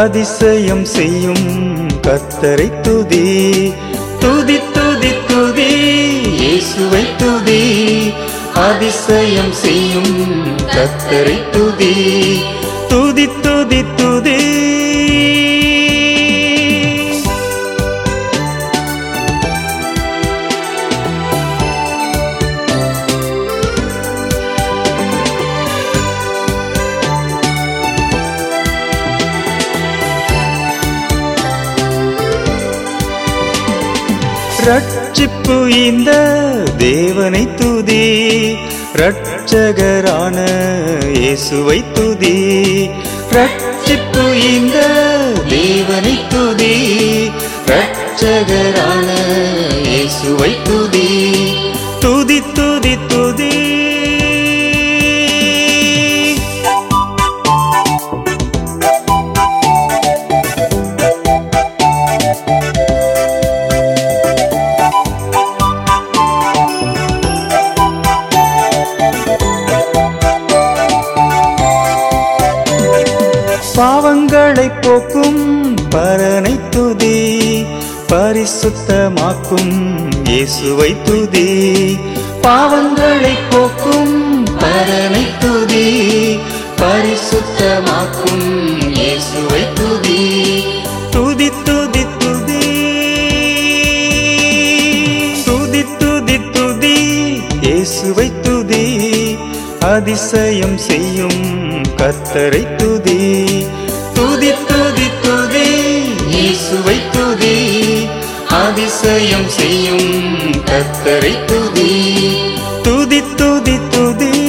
அதிசயம் செய்யும் கத்தரை துதி துதி துதி துதி இயேசுவை துதி அதிசயம் செய்யும் கத்தரை துதி துதி துதி துதி ரட்சிப்பு இந்த தேவனை துதி ரட்சகரான இயேசுவை துதி ரட்சிப்பு இந்த தேவனை துதி ரட்சகரான இயேசுவை துதி துதி துதி துதி பாவங்களை போக்கும் பரனை துதி பரிசுத்தமாக்கும் இயேசுவை துதி பாவங்களை போக்கும் பரனை துதி பரிசுத்தமாக்கும் இயேசுவை துதி துதி துதி துதி துதி துதி துதி இயேசுவை துதி அதிசயம் செய்யும் கத்தரை துதி துதி துதி துதி இயேசுவை துதி அதிசயம் செய்யும் கத்தரை துதி துதி துதி துதி